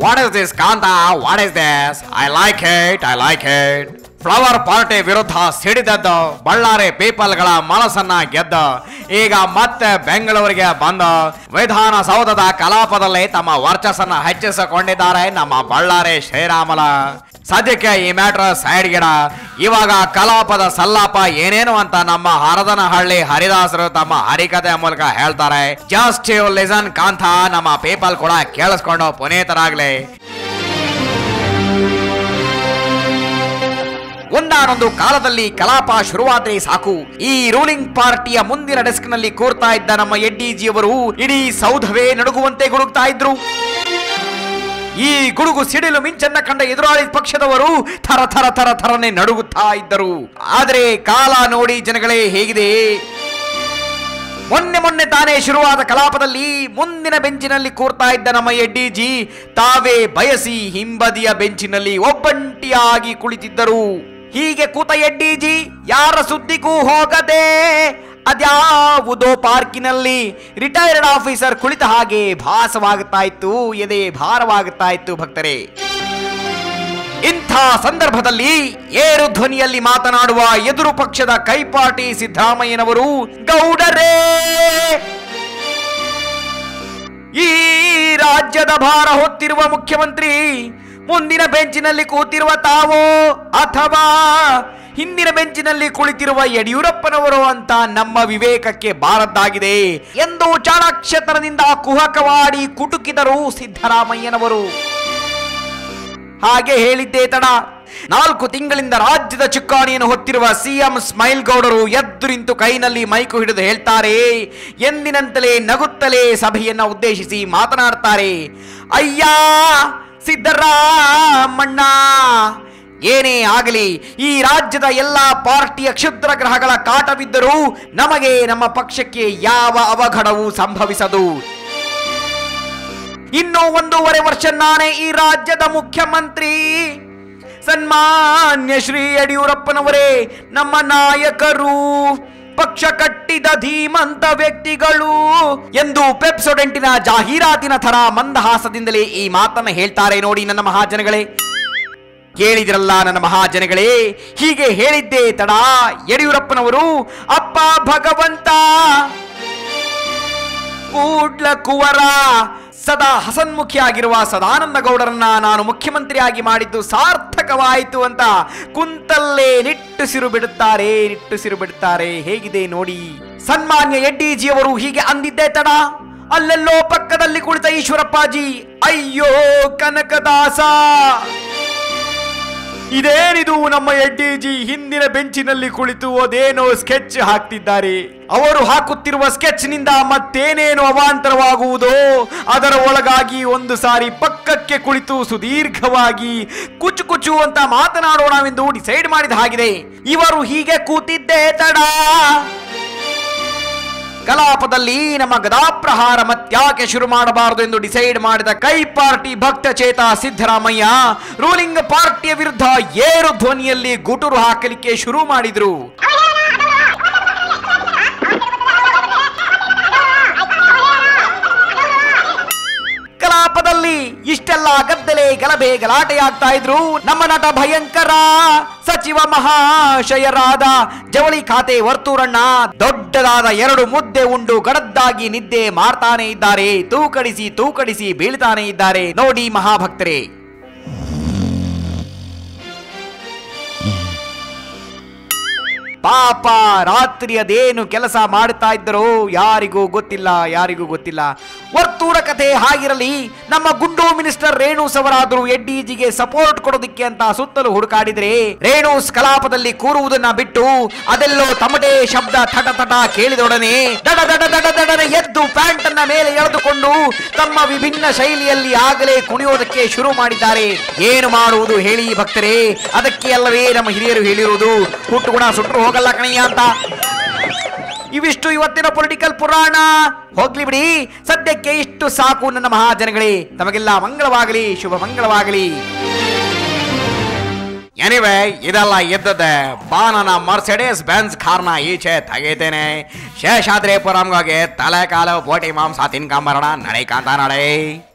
what is this Kantha what is this I like it I like it flower party ವಿರುದ್ಧ ಸಿಡಿದದ್ದು ಬಳ್ಳಾರಿ ಪೀಪಲ್ಗಳ ಮನಸ್ಸನ್ನ ಗೆದ್ದ ಈಗ ಮತ್ತೆ ಬೆಂಗಳೂರಿಗೆ ಬಂದು ವಿಧಾನಸೌಧದ ಕಲಾಪದಲ್ಲಿ ತಮ್ಮ ವರ್ಚಸ್ಸನ್ನ ಹೆಚ್ಚಿಸಿಕೊಂಡಿದ್ದಾರೆ ನಮ್ಮ ಬಳ್ಳಾರಿ ಶ್ರೀರಾಮಲ ಸದ್ಯಕ್ಕೆ ಈ ಮ್ಯಾಟ್ರ್ ಸೈಡ್ ಗಿಡ ಇವಾಗ ಕಲಾಪದ ಸಲ್ಲಾಪ ಏನೇನು ಅಂತ ನಮ್ಮ ಹರದನಹಳ್ಳಿ ಹರಿದಾಸರು ತಮ್ಮ ಹರಿಕತೆ ಮೂಲಕ ಹೇಳ್ತಾರೆ ಜಸ್ಟ್ ಯು ಲಿಸನ್ ಕಾಂತ ನಮ್ಮ ಪೀಪಲ್ ಕೂಡ ಕೇಳಿಸ್ಕೊಂಡು ಪುನೀತರಾಗ್ಲಿ ಒಂದಾನೊಂದು ಕಾಲದಲ್ಲಿ ಕಲಾಪ ಶುರುವಾದ್ರೆ ಸಾಕು ಈ ರೂಲಿಂಗ್ ಪಾರ್ಟಿಯ ಮುಂದಿನ ಡೆಸ್ಕ್ ನಲ್ಲಿ ಕೂರ್ತಾ ಇದ್ದ ನಮ್ಮ ಎಡ್ಡಿಜಿಯವರು ಇಡೀ ಸೌಧವೇ ನಡುಗುವಂತೆ ಗುಡುಗ್ತಾ ಇದ್ರು ಈ ಗುಡುಗು ಸಿಡಿಲು ಮಿಂಚನ್ನ ಕಂಡ ಎದುರಾಳಿ ಪಕ್ಷದವರು ಥರ ಥರ ಥರ ಥರನೆ ನಡುಗುತ್ತಾ ಇದ್ದರು ಆದರೆ ಕಾಲ ನೋಡಿ ಜನಗಳೇ ಹೇಗಿದೆ ಮೊನ್ನೆ ಮೊನ್ನೆ ತಾನೇ ಶುರುವಾದ ಕಲಾಪದಲ್ಲಿ ಮುಂದಿನ ಬೆಂಚಿನಲ್ಲಿ ಕೂರ್ತಾ ಇದ್ದ ನಮ್ಮ ಎಡ್ಡಿಜಿ ತಾವೇ ಬಯಸಿ ಹಿಂಬದಿಯ ಬೆಂಚಿನಲ್ಲಿ ಒಬ್ಬಂಟಿಯಾಗಿ ಕುಳಿತಿದ್ದರು ಹೀಗೆ ಕೂತ ಎಡ್ಡಿಜಿ ಯಾರ ಸುದ್ದಿಗೂ ಹೋಗದೆ ಅದ್ಯಾವುದೋ ಪಾರ್ಕಿನಲ್ಲಿ ರಿಟೈರ್ಡ್ ಆಫೀಸರ್ ಕುಳಿತ ಹಾಗೆ ಭಾಸವಾಗುತ್ತಾ ಇತ್ತು ಎದೆ ಭಾರವಾಗುತ್ತಾ ಇತ್ತು ಭಕ್ತರೇ ಇಂಥ ಸಂದರ್ಭದಲ್ಲಿ ಏರು ಧ್ವನಿಯಲ್ಲಿ ಮಾತನಾಡುವ ಎದುರು ಪಕ್ಷದ ಕೈಪಾಟಿ ಸಿದ್ದರಾಮಯ್ಯನವರು ಗೌಡರೇ ಈ ರಾಜ್ಯದ ಭಾರ ಹೊತ್ತಿರುವ ಮುಖ್ಯಮಂತ್ರಿ ಮುಂದಿನ ಬೆಂಚಿನಲ್ಲಿ ಕೂತಿರುವ ತಾವೋ ಅಥವಾ ಹಿಂದಿನ ಬೆಂಚಿನಲ್ಲಿ ಕುಳಿತಿರುವ ಯಡಿಯೂರಪ್ಪನವರು ಅಂತ ನಮ್ಮ ವಿವೇಕಕ್ಕೆ ಬಾರದ್ದಾಗಿದೆ ಎಂದು ಚಾಣಾಕ್ಷತನದಿಂದ ಕುಹಕವಾಡಿ ಕುಟುಕಿದರು ಸಿದ್ದರಾಮಯ್ಯನವರು ಹಾಗೆ ಹೇಳಿದ್ದೇ ತಡ ನಾಲ್ಕು ತಿಂಗಳಿಂದ ರಾಜ್ಯದ ಚುಕ್ಕಾಣಿಯನ್ನು ಹೊತ್ತಿರುವ ಸಿಎಂ ಸ್ಮೈಲ್ ಗೌಡರು ಎದ್ದು ನಿಂತು ಕೈನಲ್ಲಿ ಮೈಕು ಹಿಡಿದು ಹೇಳ್ತಾರೆ ಎಂದಿನಂತಲೇ ನಗುತ್ತಲೇ ಸಭೆಯನ್ನ ಉದ್ದೇಶಿಸಿ ಮಾತನಾಡ್ತಾರೆ ಅಯ್ಯ ಸಿದ್ದರಾಮಣ್ಣ ಏನೇ ಆಗಲಿ ಈ ರಾಜ್ಯದ ಎಲ್ಲಾ ಪಾರ್ಟಿಯ ಕ್ಷುದ್ರ ಗ್ರಹಗಳ ಕಾಟವಿದ್ದರೂ ನಮಗೆ ನಮ್ಮ ಪಕ್ಷಕ್ಕೆ ಯಾವ ಅವಘಡವೂ ಸಂಭವಿಸದು ಇನ್ನು ಒಂದೂವರೆ ವರ್ಷ ನಾನೇ ಈ ರಾಜ್ಯದ ಮುಖ್ಯಮಂತ್ರಿ ಸನ್ಮಾನ್ಯ ಶ್ರೀ ಯಡಿಯೂರಪ್ಪನವರೇ ನಮ್ಮ ನಾಯಕರು ಪಕ್ಷ ಕಟ್ಟಿದ ಧೀಮಂತ ವ್ಯಕ್ತಿಗಳು ಎಂದು ಪೆಪ್ಸೊಡೆಂಟಿನ ಜಾಹೀರಾತಿನ ಥರ ಮಂದಹಾಸದಿಂದಲೇ ಈ ಮಾತನ್ನ ಹೇಳ್ತಾರೆ ನೋಡಿ ನನ್ನ ಮಹಾಜನಗಳೇ ಕೇಳಿದಿರಲ್ಲ ನನ್ನ ಮಹಾಜನಗಳೇ ಹೀಗೆ ಹೇಳಿದ್ದೇ ತಡ ಯಡಿಯೂರಪ್ಪನವರು ಅಪ್ಪ ಭಗವಂತ ಕೂಡ್ಲ ಕುವರ ಸದಾ ಹಸನ್ಮುಖಿಯಾಗಿರುವ ಸದಾನಂದ ಗೌಡರನ್ನ ನಾನು ಮುಖ್ಯಮಂತ್ರಿಯಾಗಿ ಮಾಡಿದ್ದು ಸಾರ್ಥಕವಾಯಿತು ಅಂತ ಕುಂತಲ್ಲೇ ನಿಟ್ಟುಸಿರು ಬಿಡುತ್ತಾರೆ ನಿಟ್ಟುಸಿರು ಬಿಡುತ್ತಾರೆ ಹೇಗಿದೆ ನೋಡಿ ಸನ್ಮಾನ್ಯ ಎಡ್ಡಿಜಿಯವರು ಹೀಗೆ ಅಂದಿದ್ದೇ ತಡ ಅಲ್ಲೆಲ್ಲೋ ಪಕ್ಕದಲ್ಲಿ ಕುಳಿತ ಈಶ್ವರಪ್ಪಾಜಿ ಅಯ್ಯೋ ಕನಕದಾಸ ಇದೇನಿದು ನಮ್ಮ ಎಡ್ಡಿಜಿ ಹಿಂದಿನ ಬೆಂಚಿನಲ್ಲಿ ಕುಳಿತು ಅದೇನೋ ಸ್ಕೆಚ್ ಹಾಕ್ತಿದ್ದಾರೆ ಅವರು ಹಾಕುತ್ತಿರುವ ಸ್ಕೆಚ್ ನಿಂದ ಮತ್ತೇನೇನು ಅವಾಂತರವಾಗುವುದೋ ಅದರ ಒಳಗಾಗಿ ಒಂದು ಸಾರಿ ಪಕ್ಕಕ್ಕೆ ಕುಳಿತು ಸುದೀರ್ಘವಾಗಿ ಕುಚು ಕುಚು ಅಂತ ಮಾತನಾಡೋಣವೆಂದು ಡಿಸೈಡ್ ಮಾಡಿದ ಹಾಗಿದೆ ಇವರು ಹೀಗೆ ಕೂತಿದ್ದೇ ತಡ ಕಲಾಪದಲ್ಲಿ ನಮ್ಮ ಗದಾಪ್ರಹಾರ ಮತ್ಯಾಕೆ ಶುರು ಮಾಡಬಾರದು ಎಂದು ಡಿಸೈಡ್ ಮಾಡಿದ ಕೈ ಪಾರ್ಟಿ ಭಕ್ತ ಚೇತ ಸಿದ್ದರಾಮಯ್ಯ ರೂಲಿಂಗ್ ಪಾರ್ಟಿಯ ವಿರುದ್ಧ ಏರು ಧ್ವನಿಯಲ್ಲಿ ಗುಟುರು ಹಾಕಲಿಕ್ಕೆ ಶುರು ಮಾಡಿದ್ರು ಕಲಾಪದಲ್ಲಿ ಇಷ್ಟೆಲ್ಲ ಗದ್ದಲೆ ಗಲಭೆ ಗಲಾಟೆಯಾಗ್ತಾ ಇದ್ರು ನಮ್ಮ ನಟ ಭಯಂಕರ ಸಚಿವ ಮಹಾಶಯರಾದ ಜವಳಿ ಖಾತೆ ವರ್ತೂರಣ್ಣ ದೊಡ್ಡದಾದ ಎರಡು ಮುದ್ದೆ ಉಂಡು ಗಡದ್ದಾಗಿ ನಿದ್ದೆ ಮಾಡ್ತಾನೆ ಇದ್ದಾರೆ ತೂಕಡಿಸಿ ತೂಕಡಿಸಿ ಬೀಳ್ತಾನೆ ಇದ್ದಾರೆ ನೋಡಿ ಮಹಾಭಕ್ತರೇ ಪಾಪ ರಾತ್ರಿ ಅದೇನು ಕೆಲಸ ಮಾಡುತ್ತಾ ಇದ್ದರೋ ಯಾರಿಗೂ ಗೊತ್ತಿಲ್ಲ ಯಾರಿಗೂ ಗೊತ್ತಿಲ್ಲ ವರ್ತೂರ ಕಥೆ ಹಾಗಿರಲಿ ನಮ್ಮ ಗುಂಡು ಮಿನಿಸ್ಟರ್ ರೇಣುಸ್ ಅವರಾದರೂ ಎಡ್ಡಿಜಿಗೆ ಸಪೋರ್ಟ್ ಕೊಡೋದಿಕ್ಕೆ ಅಂತ ಸುತ್ತಲೂ ಹುಡುಕಾಡಿದ್ರೆ ರೇಣುಸ್ ಕಲಾಪದಲ್ಲಿ ಕೂರುವುದನ್ನ ಬಿಟ್ಟು ಅದೆಲ್ಲೋ ತಮಟೆ ಶಬ್ದ ಥಟ ಥಟ ಕೇಳಿದೊಡನೆ ದಡ ದಡ ದಡ ದಡನೆ ಎದ್ದು ಪ್ಯಾಂಟ್ ಅನ್ನ ಮೇಲೆ ಎಳೆದುಕೊಂಡು ತಮ್ಮ ವಿಭಿನ್ನ ಶೈಲಿಯಲ್ಲಿ ಆಗಲೇ ಕುಣಿಯೋದಕ್ಕೆ ಶುರು ಮಾಡಿದ್ದಾರೆ ಏನು ಮಾಡುವುದು ಹೇಳಿ ಭಕ್ತರೇ ಅದಕ್ಕೆ ಅಲ್ಲವೇ ನಮ್ಮ ಹಿರಿಯರು ಹೇಳಿರುವುದು ಹುಟ್ಟುಗುಣ ಸುಟ್ಟರು ಹೋಗಲ್ಲ ಕಣಯ್ಯ ಅಂತ ಇವಿಷ್ಟು ಇವತ್ತಿನ ಪೊಲಿಟಿಕಲ್ ಪುರಾಣ ಹೋಗ್ಲಿ ಬಿಡಿ ಸದ್ಯಕ್ಕೆ ಇಷ್ಟು ಸಾಕು ನನ್ನ ಮಹಾಜನಗಳೇ ತಮಗೆಲ್ಲ ಮಂಗಳವಾಗಲಿ ಶುಭ ಮಂಗಳವಾಗಲಿ ಎನಿವೆ ಇದೆಲ್ಲ ಇದ್ದದೆ ಬಾ ನನ್ನ ಮರ್ಸೆಡೇಸ್ ಬೆನ್ಸ್ ಕಾರ್ನ ಈಚೆ ತೆಗೀತೇನೆ ಶೇಷಾದ್ರಿ ಪುರಂಗೋಗಿ ತಲೆ ಕಾಲು ಬೋಟಿ ಮಾಂಸ ತಿನ್ಕೊಂಬರೋಣ ನಡೆ ಕಾಂತ ನಡೆ